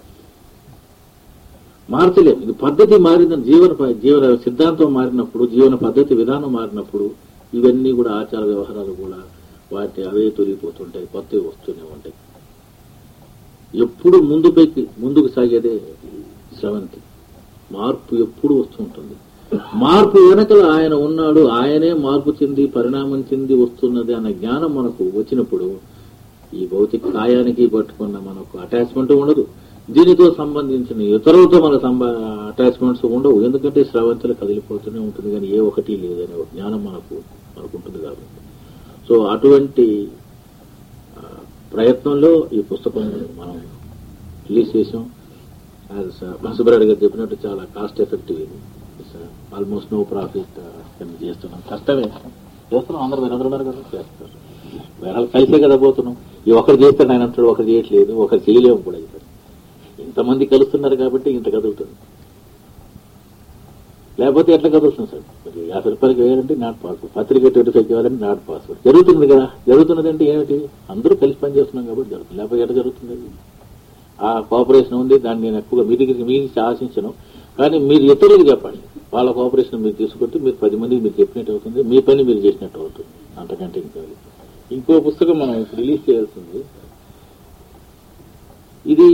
మార్చలేము ఇది పద్ధతి మారిందని జీవన ప- జీవన సిద్ధాంతం మారినప్పుడు జీవన పద్ధతి విధానం మారినప్పుడు ఇవన్నీ కూడా ఆచార వ్యవహారాలు కూడా వాటి అవే తొలిగిపోతుంటాయి కొత్తవి వస్తూనే ఉంటాయి ఎప్పుడు ముందు పైకి ముందుకు సాగేదే శ్రవంతి మార్పు ఎప్పుడు వస్తూ ఉంటుంది మార్పు వెనకల ఆయన ఉన్నాడు ఆయనే మార్పు చెంది పరిణామం చెంది వస్తున్నది అన్న జ్ఞానం మనకు వచ్చినప్పుడు ఈ భౌతిక కాయానికి పట్టుకున్న మనకు అటాచ్మెంట్ ఉండదు దీనితో సంబంధించిన ఇతరులతో మన అటాచ్మెంట్స్ ఉండవు ఎందుకంటే స్రవంతులు కదిలిపోతూనే ఉంటుంది కానీ ఏ ఒకటి లేదనే ఒక జ్ఞానం మనకు మనకు ఉంటుంది కాబట్టి సో అటువంటి ఆ, ప్రయత్నంలో ఈ పుస్తకం మనం రిలీజ్ చేసాం యాజ్ సుబ్బారెడ్డి గారు చెప్పినట్టు చాలా కాస్ట్ ఎఫెక్టివ్ ఇది ఆల్మోస్ట్ నో ప్రాఫిట్ చేస్తున్నాం కష్టమే చేస్తున్నాం అందరూ మీరు అందరూ ఉన్నారు కదా చేస్తారు వేరే కలిసే కదా పోతున్నాం ఈ ఒకరు చేస్తాడు ఆయన అంటాడు ఒకరు చేయట్లేదు ఒకరు చేయలేము కూడా ఇక్కడ ఇంతమంది కలుస్తున్నారు కాబట్టి ఇంత కదులుతుంది లేకపోతే ఎట్లా కదులుతుంది సార్ మరి యాభై రూపాయలకి వేయాలంటే నాట్ పాస్వర్డ్ పత్రిక ట్వంటీ ఫైవ్ వేయాలంటే నాట్ పాస్వర్డ్ జరుగుతుంది కదా జరుగుతున్నది అంటే ఏమిటి అందరూ కలిసి పనిచేస్తున్నాం కాబట్టి జరుగుతుంది లేకపోతే ఎట్లా జరుగుతుంది అది? ఆ కోఆపరేషన్ ఉంది దాన్ని నేను ఎక్కువగా మీ దగ్గరికి మీ నుంచి ఆశించను కానీ మీరు ఇతరులకు చెప్పండి వాళ్ళ కోఆపరేషన్ మీరు తీసుకుంటే మీరు పది మందికి మీరు చెప్పినట్టు అవుతుంది మీ పని మీరు చేసినట్టు అవుతుంది అంతకంటే ఇంకా ఇంకో పుస్తకం మనం ఇప్పుడు రిలీజ్ చేయాల్సింది ఇది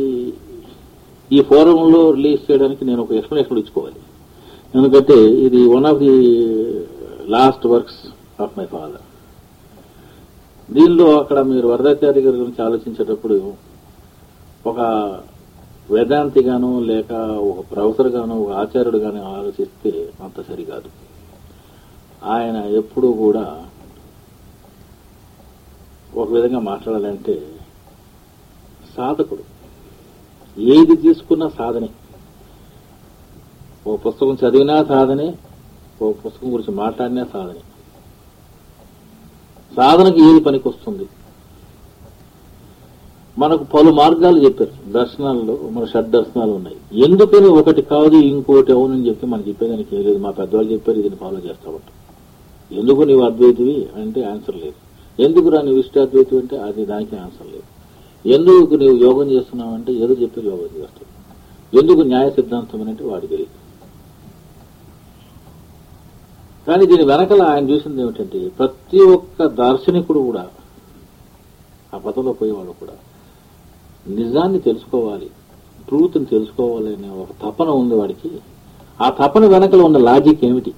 ఈ ఫోరంలో రిలీజ్ చేయడానికి నేను ఒక ఎక్స్ప్లెనేషన్ ఇచ్చుకోవాలి ఎందుకంటే ఇది one of the last works of my father దీనిలో అక్కడ మీరు వరదాచార్య గారి గురించి ఆలోచించేటప్పుడు ఒక వేదాంతి గాను లేక ఒక ప్రొఫెసర్ గాను ఒక ఆచార్యుడు గాను ఆలోచిస్తే అంత సరికాదు ఆయన ఎప్పుడూ కూడా ఒక విధంగా మాట్లాడాలంటే సాధకుడు ఏది తీసుకున్నా సాధనే ఓ పుస్తకం చదివినా సాధనే ఓ పుస్తకం గురించి మాట్లాడినా సాధనే సాధనకి ఏది పనికొస్తుంది మనకు పలు మార్గాలు చెప్పారు దర్శనాల్లో మన షడ్ దర్శనాలు ఉన్నాయి ఎందుకని ఒకటి కాదు ఇంకోటి అవునని చెప్తే మనం చెప్పేదానికి ఏం లేదు మా పెద్దవాళ్ళు చెప్పారు ఇది ఫాలో చేస్తా ఉంటాం ఎందుకు నీవు అద్వైతివి అంటే ఆన్సర్ లేదు ఎందుకు రా నీవు ఇష్టాద్వైతి అంటే అది దానికి ఆన్సర్ లేదు ఎందుకు నీవు యోగం చేస్తున్నావు అంటే ఏదో చెప్పి యోగం చేస్తావు ఎందుకు న్యాయ సిద్ధాంతం అని అంటే వాడికి తెలియదు కానీ దీని వెనకల ఆయన చూసింది ఏమిటంటే ప్రతి ఒక్క దార్శనికుడు కూడా ఆ పదంలో పోయేవాడు కూడా నిజాన్ని తెలుసుకోవాలి ట్రూత్ని తెలుసుకోవాలి అనే ఒక తపన ఉంది వాడికి ఆ తపన వెనకల ఉన్న లాజిక్ ఏమిటి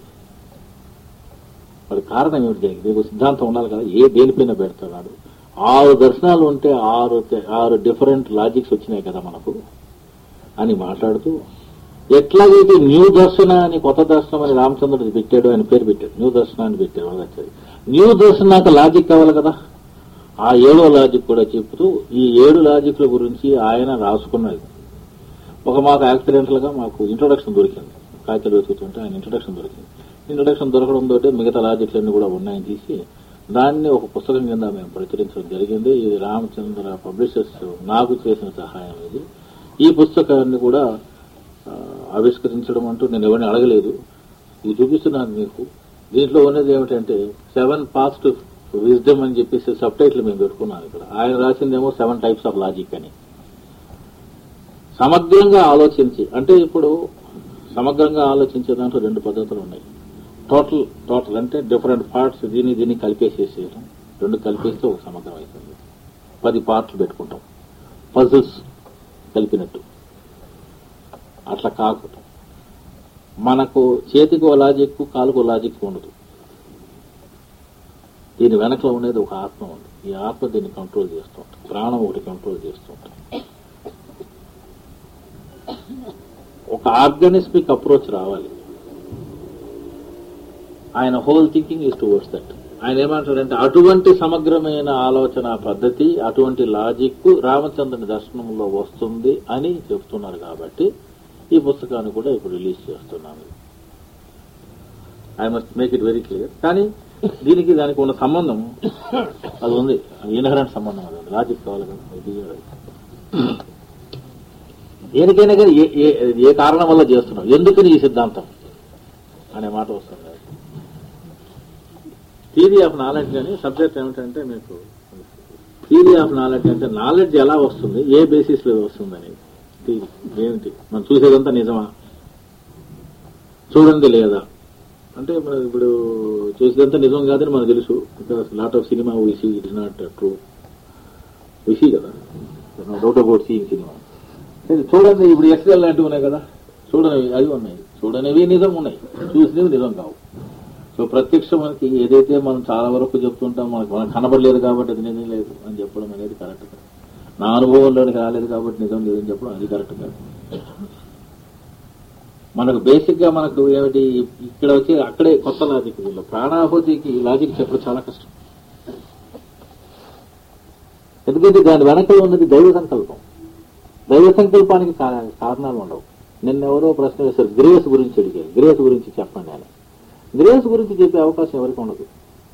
వాడి కారణం ఏమిటి దీనికి నీకు సిద్ధాంతం ఉండాలి కదా ఏ దేనిపైన పెడుతున్నాడు ఆరు దర్శనాలు ఉంటే ఆరు తె- ఆరు డిఫరెంట్ లాజిక్స్ వచ్చినాయి కదా మనకు అని మాట్లాడుతూ ఎట్లాగైతే న్యూ దర్శన అని కొత్త దర్శనం అని రామచంద్రుడు పెట్టాడు ఆయన పేరు పెట్టాడు న్యూ దర్శన అని పెట్టాడు వరదాచారి న్యూ దర్శనాక లాజిక్ కావాలి కదా ఆ ఏడో లాజిక్ కూడా చెప్తూ ఈ ఏడు లాజిక్ల గురించి ఆయన రాసుకున్నది ఒక మాకు యాక్సిడెంటల్ గా మాకు ఇంట్రొడక్షన్ దొరికింది కాగితాలు వెతుకుతుంటే ఆయన ఇంట్రొడక్షన్ దొరికింది ఇంట్రొడక్షన్ దొరకడంతో మిగతా లాజిక్లన్నీ కూడా ఉన్నాయని తీసి దాన్ని ఒక పుస్తకం కింద మేము ప్రచురించడం జరిగింది ఇది రామచంద్ర పబ్లిషర్స్ నాకు చేసిన సహాయం ఇది ఈ పుస్తకాన్ని కూడా ఆ, ఆవిష్కరించడం అంటూ నేను ఎవరిని అడగలేదు ఇది చూపిస్తున్నాను మీకు దీంట్లో ఉన్నది ఏమిటంటే సెవెన్ పాస్ట్ విజ్డమ్ అని చెప్పేసి సబ్ టైటిల్ మేము పెట్టుకున్నాను ఇక్కడ ఆయన రాసిందేమో సెవెన్ టైప్స్ ఆఫ్ లాజిక్ అని సమగ్రంగా ఆలోచించి అంటే ఇప్పుడు సమగ్రంగా ఆలోచించే దాంట్లో రెండు పద్ధతులు ఉన్నాయి టోటల్ టోటల్ అంటే డిఫరెంట్ పార్ట్స్ దీన్ని దీన్ని కలిపేసేసేయడం రెండు కలిపేస్తే ఒక సమగ్రం అవుతుంది పది పార్ట్లు పెట్టుకుంటాం పజిల్స్ కలిపినట్టు అట్లా కాకుండా మనకు చేతికి ఓ లాజిక్ కాలుకు ఓ లాజిక్ ఉండదు దీని వెనకలో ఉండేది ఒక ఆత్మ ఉంది ఈ ఆత్మ దీన్ని కంట్రోల్ చేస్తూ ఉంటుంది ప్రాణం ఒకటి కంట్రోల్ చేస్తూ ఉంటుంది ఒక ఆర్గానిస్మిక్ అప్రోచ్ రావాలి ఆయన whole thinking is towards that ఆయన ఏమంటాడంటే అటువంటి సమగ్రమైన ఆలోచన పద్ధతి అటువంటి లాజిక్ రామచంద్రుని దర్శనంలో వస్తుంది అని చెప్తున్నారు కాబట్టి ఈ పుస్తకాన్ని కూడా ఇప్పుడు రిలీజ్ చేస్తున్నాను I must make it very clear కానీ దీనికి దానికి ఉన్న సంబంధం అది ఉంది ఇన్హరెంట్ సంబంధం అది ఉంది లాజిక్ కావాలి కదా ఇది దేనికైనా కానీ ఏ ఏ ఏ కారణం వల్ల చేస్తున్నాం ఎందుకని ఈ సిద్ధాంతం అనే మాట వస్తుంది థియరీ ఆఫ్ నాలెడ్జ్ అని సబ్జెక్ట్ ఏమిటంటే మీకు థియరీ ఆఫ్ నాలెడ్జ్ అంటే నాలెడ్జ్ ఎలా వస్తుంది ఏ బేసిస్ లో వస్తుందని థియరీ ఏమిటి మనం చూసేదంతా నిజమా చూడండి లేదా అంటే మనం ఇప్పుడు చూసేదంతా నిజం కాదని మనకు తెలుసు బికాస్ లాట్ ఆఫ్ సినిమా విసి ఇట్ ఇస్ నాట్ ట్రూ విసి కదా డౌట్ అబౌట్ సీయింగ్ సినిమా ఇది చూడండి ఇప్పుడు ఎక్స్ఎల్ లాంటివి ఉన్నాయి కదా చూడనివి అవి ఉన్నాయి చూడనివి నిజం ఉన్నాయి చూసినవి నిజం కావు సో ప్రత్యక్ష మనకి ఏదైతే మనం చాలా వరకు చెప్తుంటాం మనకు మనకు కనబడలేదు కాబట్టి అది నిజం లేదు అని చెప్పడం అనేది కరెక్ట్ కాదు నా అనుభవంలోనికి రాలేదు కాబట్టి నిజం లేదని చెప్పడం అది కరెక్ట్ కాదు మనకు బేసిక్ గా మనకు ఏమిటి ఇక్కడ వచ్చి అక్కడే కొత్త లాజిక్ వీళ్ళు ప్రాణాహుతికి లాజిక్ చెప్పడం చాలా కష్టం ఎందుకంటే దాని వెనక ఉన్నది దైవ సంకల్పం దైవ సంకల్పానికి కా- కారణాలు ఉండవు నిన్న ఎవరో ప్రశ్న వేశారు గ్రేస్ గురించి అడిగారు గ్రేస్ గురించి చెప్పండి అని గ్రేస్ గురించి చెప్పే అవకాశం ఎవరికి ఉండదు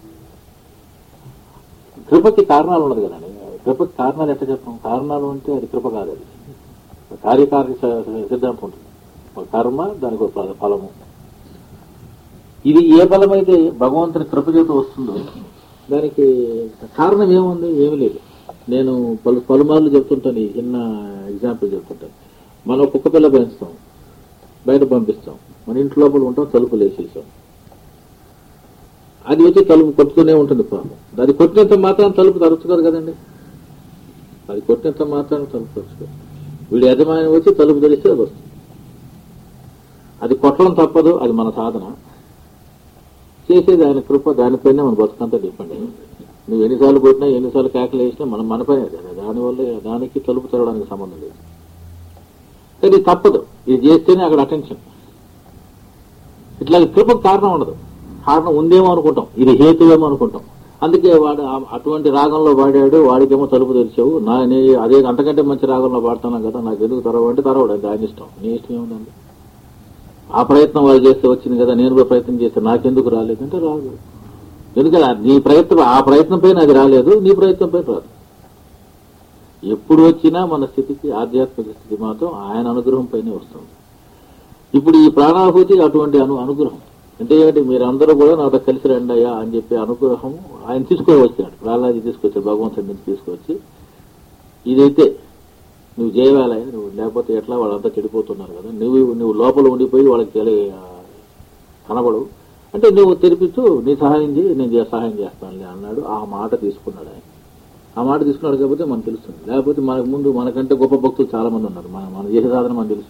కృపకి కారణాలు ఉండదు కదండి కృపకి కారణాలు ఎట్లా చెప్తాం కారణాలు ఉంటే అది కృప కాదు అది కార్యకార్య స- సిద్ధాంతం ఉంటుంది ఒక కర్మ దానికి ఒక ఫల- ఫలము ఇది ఏ ఫలం అయితే భగవంతుని కృప చేత వస్తుందో దానికి కారణం ఏముంది ఏమీ లేదు నేను పలు పలుమార్లు చెప్తుంటాను ఈ చిన్న ఎగ్జాంపుల్ చెప్తుంటాను మనం కుక్క పిల్ల పెంచుతాం బయట పంపిస్తాం మన ఇంటి లోపల ఉంటాం తలుపులు వేసేసాం అది వచ్చి తలుపు కొట్టుతూనే ఉంటుంది పాపం అది కొట్టినంత మాత్రం తలుపు తరుచుకోరు కదండి అది కొట్టినంత మాత్రం తలుపు తరుచుకోరు వీడి యజమాని వచ్చి తలుపు తెరిస్తే అది వస్తుంది అది కొట్టడం తప్పదు అది మన సాధన చేసేది ఆయన కృప దానిపైన మన బతుకంతా డిపెండ్ అయ్యి నువ్వు ఎన్నిసార్లు కొట్టినా ఎన్నిసార్లు కేకలు వేసినా మనం మన పని అది దానివల్ల దానికి తలుపు తెరవడానికి సంబంధం లేదు కానీ ఇది తప్పదు ఇది చేస్తేనే అక్కడ అటెన్షన్ ఇట్లా కృపకు కారణం ఉండదు కారణం ఉందేమో అనుకుంటాం ఇది హేతువేమో అనుకుంటాం అందుకే వాడు ఆ- అటువంటి రాగంలో పాడాడు వాడికేమో తలుపు తెరిచావు నా నీ అదే అంతకంటే మంచి రాగంలో పాడుతున్నాం కదా నాకు ఎందుకు తెరవంటే తెరవడు అది ఆయన ఇష్టం నీ ఇష్టం ఏముందండి ఆ ప్రయత్నం వాళ్ళు చేస్తే వచ్చింది కదా నేను కూడా ప్రయత్నం చేస్తే నాకెందుకు రాలేదంటే రాదు ఎందుకంటే నీ ప్రయత్నం ఆ ప్రయత్నం పైన అది రాలేదు నీ ప్రయత్నం పైన రాదు ఎప్పుడు వచ్చినా మన స్థితికి ఆధ్యాత్మిక స్థితి మాత్రం ఆయన అనుగ్రహం పైనే వస్తుంది ఇప్పుడు ఈ ప్రాణాహుతి అటువంటి అను అనుగ్రహం అంటే ఏంటి మీరందరూ కూడా నాతో కలిసి రండి అయ్యా అని చెప్పి అనుగ్రహం ఆయన తీసుకొని వచ్చాడు ప్రహ్లాది తీసుకొచ్చాడు భగవంతుడి నుంచి తీసుకొచ్చి ఇదైతే నువ్వు చేయవాలయ్యా నువ్వు లేకపోతే ఎట్లా వాళ్ళంతా చెడిపోతున్నారు కదా నువ్వు నువ్వు లోపల ఉండిపోయి వాళ్ళకి తెలి కనబడు అంటే నువ్వు తెరిపించు నీ సహాయం చేయి నేను చే- సహాయం చేస్తానులే అన్నాడు ఆ మాట తీసుకున్నాడు ఆయన ఆ మాట తీసుకున్నాడు కాబట్టి మనకు తెలుస్తుంది లేకపోతే మనకు ముందు మనకంటే గొప్ప భక్తులు చాలా మంది ఉన్నారు మన మన చేసే సాధన మనకు తెలుసు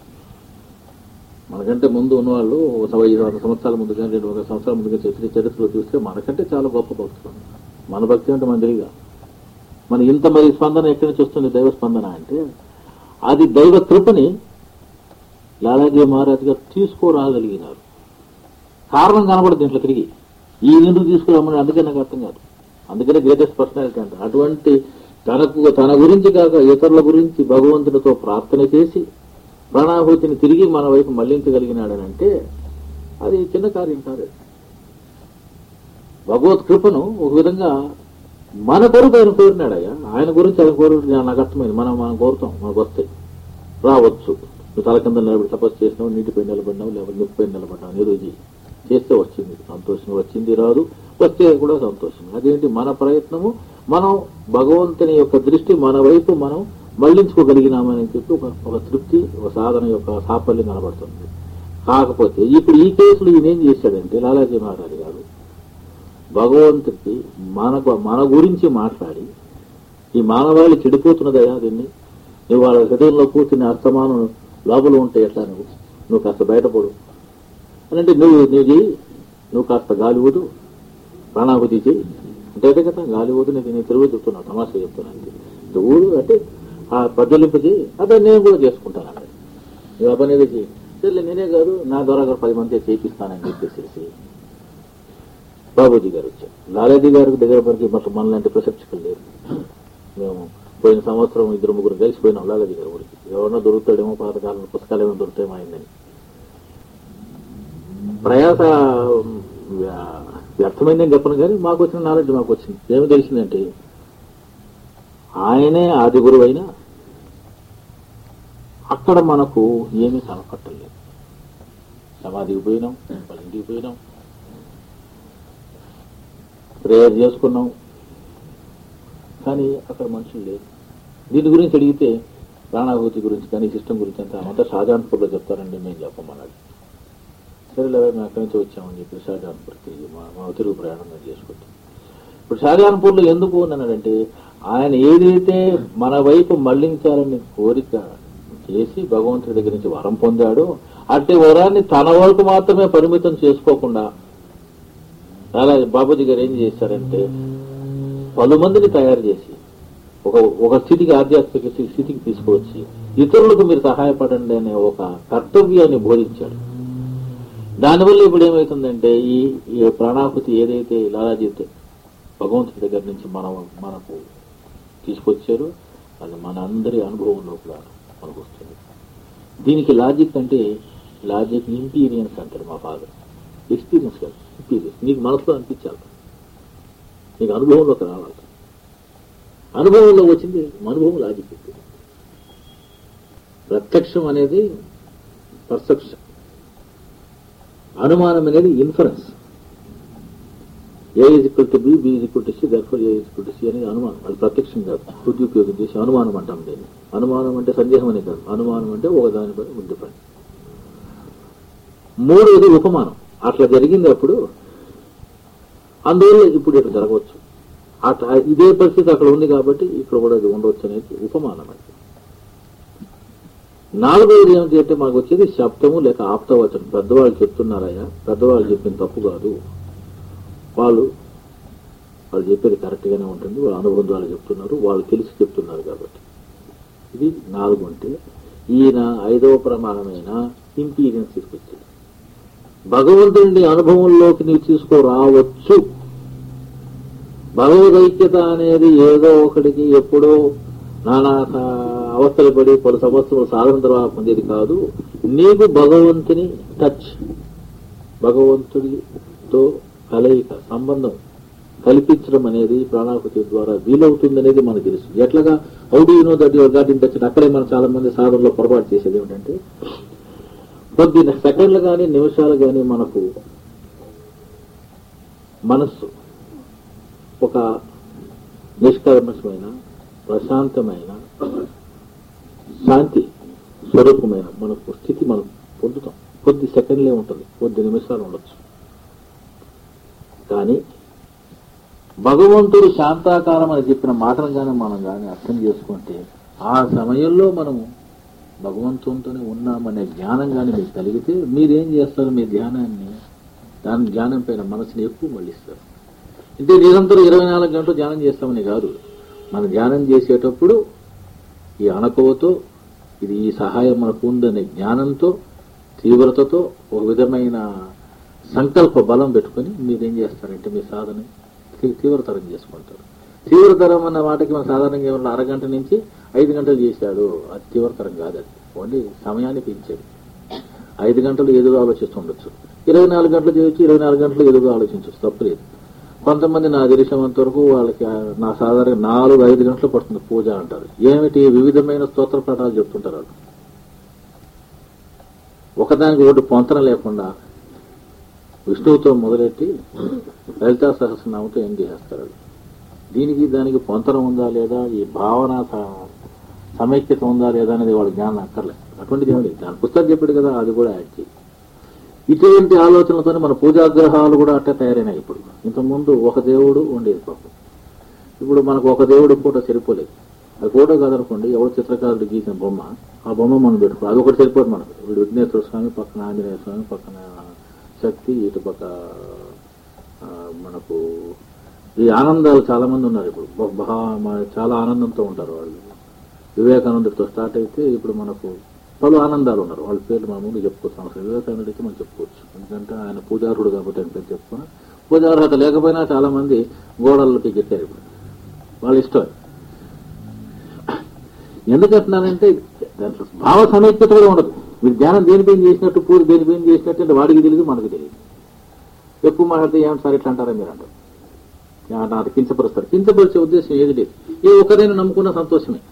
మనకంటే ముందు ఉన్నవాళ్ళు ఒక ఐదు వందల సంవత్సరాల ముందు కానీ రెండు వందల సంవత్సరాల ముందుగా చరిత్ర చరిత్రలో చూస్తే మనకంటే చాలా గొప్ప భక్తులు ఉన్నారు. మన భక్తి అంటే మన తెలియగా మన ఇంత మరి స్పందన ఎక్కడి నుంచి వస్తుంది దైవ స్పందన అంటే అది దైవ కృపని లాలాజీ మహారాజ్ గారు తీసుకురాగలిగినారు కారణం కనబడదు దీంట్లో తిరిగి ఈ ఎందుకు తీసుకురామని అందుకే నాకు అర్థం కాదు అందుకనే గ్రేటెస్ట్ పర్సనాలిటీ అంట అటువంటి తనకు తన గురించి కాక ఇతరుల గురించి భగవంతుడితో ప్రార్థన చేసి ప్రాణాహుతిని తిరిగి మన వైపు మళ్లించగలిగినాడనంటే అది చిన్న కార్యం కాదు భగవత్ కృపను ఒక విధంగా మన కొరకు ఆయన కోరినాడయ్యా ఆయన గురించి ఆయన కోరు నాకు అర్థమైంది మనం మనం కోరుతాం మనకు వస్తాయి రావచ్చు నువ్వు తల కింద నిలబడి తపస్సు చేసినావు నీటిపై నిలబడినావు లేకపోతే నిప్పుపై నిలబడినావు ఏదో చేయి చేస్తే వచ్చింది సంతోషం వచ్చింది రాదు వస్తే కూడా సంతోషం అదేంటి మన ప్రయత్నము మనం భగవంతుని యొక్క దృష్టి మన వైపు మనం మళ్లించుకోగలిగినామని చెప్పి ఒక ఒక తృప్తి ఒక సాధన యొక్క సాఫల్యం కనబడుతుంది కాకపోతే ఇప్పుడు ఈ కేసులో ఈయన ఏం చేశాడంటే లాలాజీ మహారాజు గారు భగవంతుడికి మనకు మన గురించి మాట్లాడి ఈ మానవాళి చెడిపోతున్నదయా దీన్ని నువ్వు వాళ్ళ హృదయంలో కూర్చుని అస్తమానం లోపల ఉంటే ఎట్లా నువ్వు నువ్వు కాస్త బయటపడు అని అంటే నువ్వు నువ్వు చెయ్యి నువ్వు కాస్త గాలి ఊదు ప్రాణాహుతి చెయ్యి అంటే అదే కదా గాలి ఊదు నీకు నేను తెలుగు చెప్తున్నా తమాషా చెప్తున్నా అంతే నువ్వు ఊరు అంటే ఆ పద్దలింపు చెయ్యి అదే నేను కూడా చేసుకుంటాను అక్కడ నువ్వు ఆ పని ఏదో చెయ్యి సరే నేనే కాదు నా ద్వారా కూడా పది మంది చేయిస్తానని చెప్పేసి బాబూజీ గారు వచ్చారు లాలాజీ గారికి దగ్గర పనికి మొత్తం మనలాంటి ప్రసక్తికలు లేరు మేము పోయిన సంవత్సరం ఇద్దరు ముగ్గురు కలిసిపోయినాం లాలాజీ గారి ఊరికి ఎవరన్నా దొరుకుతాడేమో పాతకాలం పుస్తకాలు ఏమైనా దొరుకుతాయేమో అయిందని ప్రయాస వ్యా- వ్యర్థమైందని చెప్పను కానీ మాకు వచ్చిన నాలెడ్జ్ మాకు వచ్చింది ఏమి తెలిసిందంటే ఆయనే ఆది గురువు అయినా అక్కడ మనకు ఏమీ కనపట్టలేదు సమాధికి పోయినాం వాళ్ళ ఇంటికి పోయినాం ప్రేయర్ చేసుకున్నాం కానీ అక్కడ మనుషులు లేరు దీని గురించి అడిగితే ప్రాణాహుతి గురించి కానీ సిస్టమ్ గురించి అంతా అంతా షాజాన్పూర్లో చెప్తారండి మేము చెప్పమన్నాడు సరేలే మేము అక్కడి నుంచి వచ్చామని చెప్పి షాజాన్పూర్కి మా మా తిరుగు ప్రయాణం మేము చేసుకుంటాం ఇప్పుడు షాజాన్పూర్లో ఎందుకు అన్నాడంటే ఆయన ఏదైతే మన వైపు మళ్లించాలని కోరిక చేసి భగవంతుడి దగ్గర నుంచి వరం పొందాడో అట్టి వరాన్ని తన వరకు మాత్రమే పరిమితం చేసుకోకుండా అలా బాబూజీ గారు ఏం చేశారంటే పలు మందిని తయారు చేసి ఒక ఒక స్థితికి ఆధ్యాత్మిక స్థి- స్థితికి తీసుకువచ్చి ఇతరులకు మీరు సహాయపడండి అనే ఒక కర్తవ్యాన్ని బోధించాడు దానివల్ల ఇప్పుడు ఏమవుతుందంటే ఈ ఈ ప్రాణాహుతి ఏదైతే లాలాజీ భగవంతుడి దగ్గర నుంచి మనం మనకు తీసుకొచ్చారో అది మన అందరి అనుభవంలో కూడా మనకు వస్తుంది దీనికి లాజిక్ అంటే లాజిక్ ఇంపీరియన్స్ అంటారు మా ఫాదర్ ఎక్స్పీరియన్స్ కాదు ఇంపీరియన్స్ నీకు మనసులో అనిపించాలి నీకు అనుభవంలోకి రావాలి అనుభవంలో వచ్చింది అనుభవం లాజిక్ ప్రత్యక్షం అనేది పర్సెప్షన్ అనుమానం అనేది inference A is equal to B B is equal to C therefore A is equal to C అనేది అనుమానం అది ప్రత్యక్షం కాదు బుద్ధి ఉపయోగించేసి అనుమానం అంటాం దీన్ని అనుమానం అంటే సందేహం అనే కాదు అనుమానం అంటే ఒక దానిపై ఉండిపోయి మూడోది ఉపమానం అట్లా జరిగింది అప్పుడు అందువల్ల ఇప్పుడు ఇట్లా జరగవచ్చు అట్లా ఇదే పరిస్థితి అక్కడ ఉంది కాబట్టి ఇక్కడ కూడా ఇది ఉండవచ్చు అనేది ఉపమానం అది నాలుగవది ఏమిటి అంటే మనకు వచ్చేది శబ్దము లేక ఆప్తవచనం పెద్దవాళ్ళు చెప్తున్నారయ్యా పెద్దవాళ్ళు చెప్పిన తప్పు కాదు వాళ్ళు వాళ్ళు చెప్పేది కరెక్ట్ గానే ఉంటుంది వాళ్ళ అనుభవం ద్వారా చెప్తున్నారు వాళ్ళు తెలిసి చెప్తున్నారు కాబట్టి ఇది నాలుగు అంటే ఈయన ఐదవ ప్రమాణమైన ఇంపీరియన్స్ తీసుకొచ్చింది భగవంతుడి అనుభవంలోకి నీవు తీసుకురావచ్చు భగవదైక్యత అనేది ఏదో ఒకటికి ఎప్పుడో నానా స- అవస్థలు పడి పలు సంవత్సరాలు సాధన తర్వాత పొందేది కాదు నీకు భగవంతుని టచ్ భగవంతుడితో కలయిక సంబంధం కల్పించడం అనేది ప్రాణాహుతి ద్వారా వీలవుతుందనేది మనకు తెలుసు ఎట్లాగా how do know that your got in touch అక్కడే మనం చాలా మంది సాధనలో పొరపాటు చేసేది ఏమిటంటే కొద్ది సెకండ్లు కానీ నిమిషాలు కానీ మనకు మనస్సు ఒక నిష్కర్మషమైన ప్రశాంతమైన శాంతి స్వరూపమైన మనకు స్థితి మనం పొందుతాం కొద్ది సెకండ్లే ఉంటుంది కొద్ది నిమిషాలు ఉండొచ్చు కానీ భగవంతుడు శాంతాకాలం అని చెప్పిన మాటను కానీ మనం కానీ అర్థం చేసుకుంటే ఆ సమయంలో మనము భగవంతునితోనే ఉన్నామనే జ్ఞానం కానీ మీకు కలిగితే మీరేం చేస్తారు మీ ధ్యానాన్ని దాని ధ్యానం పైన మనసుని ఎక్కువ మళ్ళిస్తారు అంటే నిరంతరం ఇరవై నాలుగు గంటలు ధ్యానం చేస్తామని కాదు మనం ధ్యానం చేసేటప్పుడు ఈ అణకువతో ఇది ఈ సహాయం మనకు ఉందనే జ్ఞానంతో తీవ్రతతో ఒక విధమైన సంకల్ప బలం పెట్టుకొని మీరేం చేస్తారంటే మీ సాధన తీ- తీవ్రతరం చేసుకుంటారు తీవ్రతరం అన్న మాటకి మన సాధారణంగా ఏమన్నా అరగంట నుంచి ఐదు గంటలు చేశాడు అది తీవ్రతరం కాదు అది ఓన్లీ సమయాన్ని పెంచేది ఐదు గంటలు ఎదుగు ఆలోచిస్తుండొచ్చు ఇరవై నాలుగు గంటలు చేయొచ్చు ఇరవై నాలుగు గంటలు ఎదుగు ఆలోచించవచ్చు తప్పలేదు కొంతమంది నా తెలిసినంత వరకు వాళ్ళకి ఆ నా సాధారణ నాలుగు ఐదు గంటలు పడుతుంది పూజ అంటారు ఏమిటి వివిధమైన స్తోత్ర పాఠాలు చెప్తుంటారు వాళ్ళు ఒకదానికి ఒకటి పొంతన లేకుండా విష్ణువుతో మొదలెట్టి లలితా సహస్రనామంతో ఏం చేసేస్తారు వాళ్ళు. దీనికి దానికి పొంతన ఉందా లేదా ఈ భావన స- సమైక్యత ఉందా లేదా అనేది వాళ్ళ జ్ఞానం అక్కర్లేదు అటువంటిది ఏమి లేదు దాని పుస్తకం చెప్పాడు కదా అది కూడా యాడ్ చేయి ఇటువంటి ఆలోచనలతోనే మన పూజాగ్రహాలు కూడా అట్టే తయారైనాయి ఇప్పుడు ఇంతకుముందు ఒక దేవుడు ఉండేది పాపం ఇప్పుడు మనకు ఒక దేవుడు ఫోటో సరిపోలేదు అది ఫోటో కాదనుకోండి ఎవరు చిత్రకారుడు గీసిన బొమ్మ ఆ బొమ్మ మనం పెట్టుకో అది ఒకటి సరిపోదు మనకు ఇప్పుడు విఘ్నేశ్వర స్వామి పక్కన ఆంజనేయ స్వామి పక్కన శక్తి ఇటు పక్క ఆ, మనకు ఈ ఆనందాలు చాలా మంది ఉన్నారు ఇప్పుడు బ- బహా మ- చాలా ఆనందంతో ఉంటారు వాళ్ళు వివేకానందుడితో స్టార్ట్ అయితే ఇప్పుడు మనకు పలు ఆనందాలు ఉన్నారు వాళ్ళ పేర్లు మన ముందు చెప్పుకోవచ్చు అవసరం వివేకానందుడు అయితే మనం చెప్పుకోవచ్చు ఎందుకంటే ఆయన పూజారుడు కాబట్టి ఆయన పేరు చెప్పుకున్నా పూజార్హత లేకపోయినా చాలా మంది గోడలకి గెట్టారు ఇప్పుడు వాళ్ళ ఇష్టం ఎందుకు అంటున్నానంటే దాంట్లో భావ సమైక్యత కూడా ఉండదు మీరు ధ్యానం దేనిపైన చేసినట్టు పూజ దేనిపైన చేసినట్టు అంటే వాడికి తెలియదు మనకు తెలియదు ఎక్కువ మాట్లాడితే ఏమంటారు సార్ ఇట్లా అంటారా మీరు అంటారు యా, నాకు కించపరుస్తారు కించపరిచే ఉద్దేశం ఏది లేదు ఏ ఒక్కరైనా నమ్ముకున్న సంతోషమే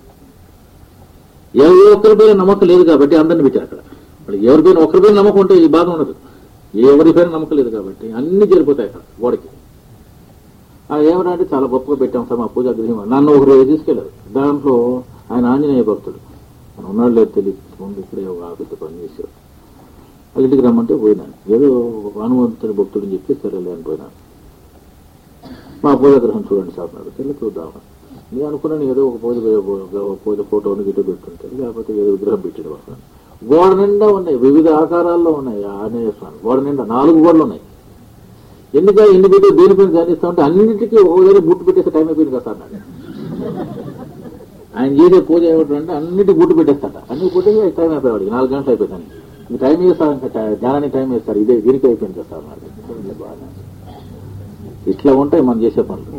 ఏ ఒక్కరిపైన నమ్మకం లేదు కాబట్టి అందరిని పెట్టారు అక్కడ ఇప్పుడు ఎవరిపైన ఒకరిపైన నమ్మకం ఉంటే ఈ బాధ ఉండదు ఎవరిపైన నమ్మకం లేదు కాబట్టి అన్ని జరిపోతాయి అక్కడ గోడకి ఆ ఏమనంటే చాలా గొప్పగా పెట్టాం సార్ మా పూజా గృహం నన్ను ఒక రోజు తీసుకెళ్లారు దాంట్లో ఆయన ఆంజనేయ భక్తుడు ఆయన ఉన్నాడు లేదు తెలియదు ముందు ఇక్కడే ఒక ఆఫీస్లో పనిచేశాడు వాళ్ళ ఇంటికి రమ్మంటే పోయినాను ఏదో హనుమంతుడి భక్తుడు అని చెప్పి సరేలే అని పోయినాను మా పూజా గ్రహం చూడండి సార్ నాకు తెల్ల చూద్దామని నేను అనుకున్నాను ఏదో ఒక పూజ ఒక పూజ ఫోటోని గిట్ట పెట్టుంటారు లేకపోతే ఏదో విగ్రహం పెట్టాడు అక్కడ గోడ నిండా ఉన్నాయి వివిధ ఆకారాల్లో ఉన్నాయి ఆ ఆంజనేయ స్వామి గోడ నిండా నాలుగు గోడలు ఉన్నాయి ఎందుక ఎన్ని పెట్టి దేనిపైన ధ్యానిస్తా ఉంటే అన్నింటికి ఒక దగ్గర బుట్టు పెట్టేసే టైం అయిపోయింది కదా సార్ నాకు ఆయన చేసే పూజ ఏమిటంటే అన్నిటికి బుట్టు పెట్టేస్తాట అన్ని బుట్టు టైం అయిపోయాడు నాలుగు గంటలు అయిపోయింది ఇంక టైం వేస్తారు ఇంకా టై- ధ్యానానికి టైం వేస్తారు ఇదే దీనికి అయిపోయింది కదా సార్ నాకు బాగా. ఇట్లా ఉంటాయి మనం చేసే పనులు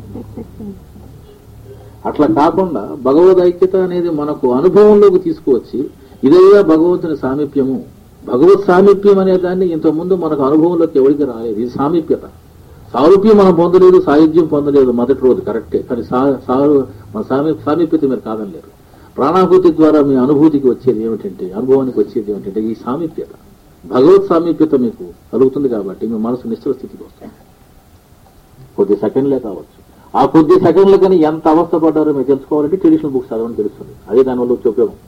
అట్లా కాకుండా భగవద్ ఐక్యత అనేది మనకు అనుభవంలోకి తీసుకువచ్చి ఇదేగా భగవంతుని సామీప్యము భగవత్ సామీప్యం అనే దాన్ని ఇంతకుముందు మనకు అనుభవంలోకి ఎవరికి రాలేదు ఇది సామీప్యత సారూప్యం మనం పొందలేదు సాయుధ్యం పొందలేదు మొదటి రోజు కరెక్టే కానీ సా- సారు మన సామీ సామీప్యత మీరు కాదనలేరు ప్రాణాభూతి ద్వారా మీ అనుభూతికి వచ్చేది ఏమిటంటే అనుభవానికి వచ్చేది ఏమిటంటే ఈ సామీప్యత భగవత్ సామీప్యత మీకు కలుగుతుంది కాబట్టి మీ మనసు నిశ్చల స్థితికి వస్తుంది కొద్ది సెకండ్లే కావచ్చు ఆ కొద్ది సెకండ్లు కానీ ఎంత అవస్థ పడ్డారో మీరు తెలుసుకోవాలంటే ట్రెడిషనల్ బుక్స్ చదవని తెలుస్తుంది అదే దానివల్ల వచ్చే ఉపయోగం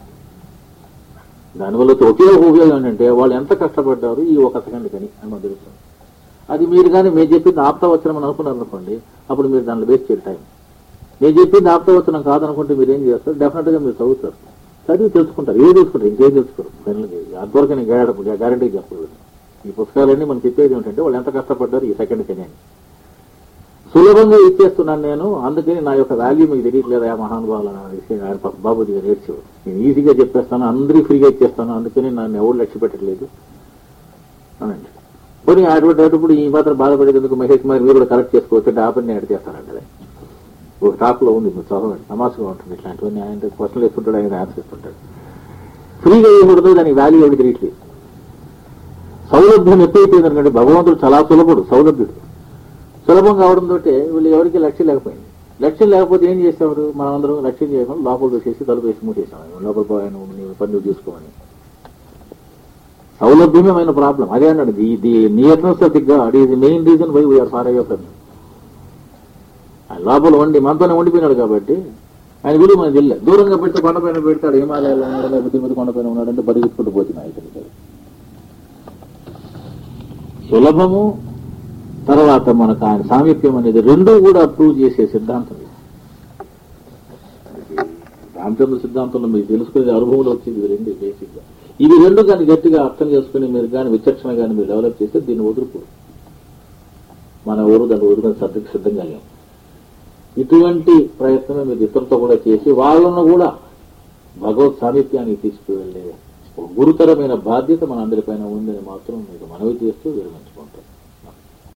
దానివల్ల వచ్చే ఒకే ఒక ఉపయోగం ఏంటంటే వాళ్ళు ఎంత కష్టపడ్డారు ఈ ఒక సెకండ్ కానీ అని మనకు తెలుస్తుంది అది మీరు కానీ మేము చెప్పింది ఆప్తవచనం అని అనుకున్నారు అనుకోండి అప్పుడు మీరు దాంట్లో వేస్ట్ చేయరు టైం నేను చెప్పింది ఆప్తవచనం కాదనుకుంటే మీరు ఏం చేస్తారు డెఫినెట్ గా మీరు చదువుతారు చదివి తెలుసుకుంటారు ఏం తెలుసుకుంటారు ఇంకేం తెలుసుకోరు ఫైనల్గా అంతవరకు నేను గ్యారంటీ చెప్పలేదు ఈ పుస్తకాలన్నీ మనం చెప్పేది ఏంటంటే వాళ్ళు ఎంత కష్టపడ్డారు ఈ సెకండ్ కని అని సులభంగా ఇచ్చేస్తున్నాను నేను అందుకని నా యొక్క వాల్యూ మీకు తెలియట్లేదు ఆ మహానుభావులు అనే విషయం ఆయన పాప బాబుజీ గారు ఏడ్చేవారు నేను ఈజీగా చెప్పేస్తాను అందరికీ ఫ్రీగా ఇచ్చేస్తాను అందుకని నన్ను ఎవరు లక్ష్య పెట్టట్లేదు అనండి పోనీ అటువంటి అటువంటి ఈ మాత్రం బాధపడేందుకు మహేష్ కుమార్ మీరు కూడా కరెక్ట్ చేసుకోవచ్చు అంటే ఆ పని యాడ్ చేస్తానండి అది. ఒక టాప్ లో ఉంది మీరు చదవండి తమాషగా ఉంటుంది ఇట్లాంటివన్నీ ఆయన క్వశ్చన్లు వేస్తుంటాడు ఆయన ఆన్సర్ ఇస్తుంటాడు ఫ్రీగా ఇవ్వకూడదు దానికి వాల్యూ ఎవరికి తెలియట్లేదు సౌలభ్యం ఎక్కువైపోయింది అనుకోండి భగవంతుడు చాలా సులభుడు సౌలభ్యుడు సులభం కావడంతో వీళ్ళు ఎవరికి లక్ష్యం లేకపోయింది లక్ష్యం లేకపోతే ఏం చేసేవారు మనం అందరం లక్ష్యం చేయకుండా లోపల చూసేసి తలుపు వేసి మూసేసాం లోపల పోయాను నీ పని నువ్వు చూసుకోమని సౌలభ్యమైన ప్రాబ్లం అదే అన్నాడు the the nearness of the god is the main reason why we are far away from ఆయన లోపల వండి మనతోనే వండిపోయినాడు కాబట్టి ఆయన విలువ మనకు తెలియదు దూరంగా పెడితే కొండపైన పెడతాడు హిమాలయాల్లో ఉన్నాడు లేకపోతే తిరుమతి కొండపైన ఉన్నాడు అంటే పరిగెత్తుకుంటూ పోతున్నాయి ఇతనికి సులభము తర్వాత మనకు ఆయన సామీప్యం అనేది రెండూ కూడా ప్రూవ్ చేసే సిద్ధాంతం ఇది. రామచంద్ర సిద్ధాంతంలో మీకు తెలుసుకునే అనుభవంలో వచ్చింది ఇవి రెండు బేసిక్ గా ఇవి రెండు కానీ గట్టిగా అర్థం చేసుకుని మీరు కానీ విచక్షణ కానీ మీరు డెవలప్ చేస్తే దీన్ని వదులుకో మన ఊరు దాన్ని వదులుకుని సర్దికి సిద్ధంగా లేము ఇటువంటి ప్రయత్నమే మీరు ఇతరులతో కూడా చేసి వాళ్ళను కూడా భగవత్ సామీప్యానికి తీసుకువెళ్ళే ఒక గురుతరమైన బాధ్యత మన అందరిపైన ఉందని మాత్రం మీకు మనవి చేస్తూ విరమించుకుంటాం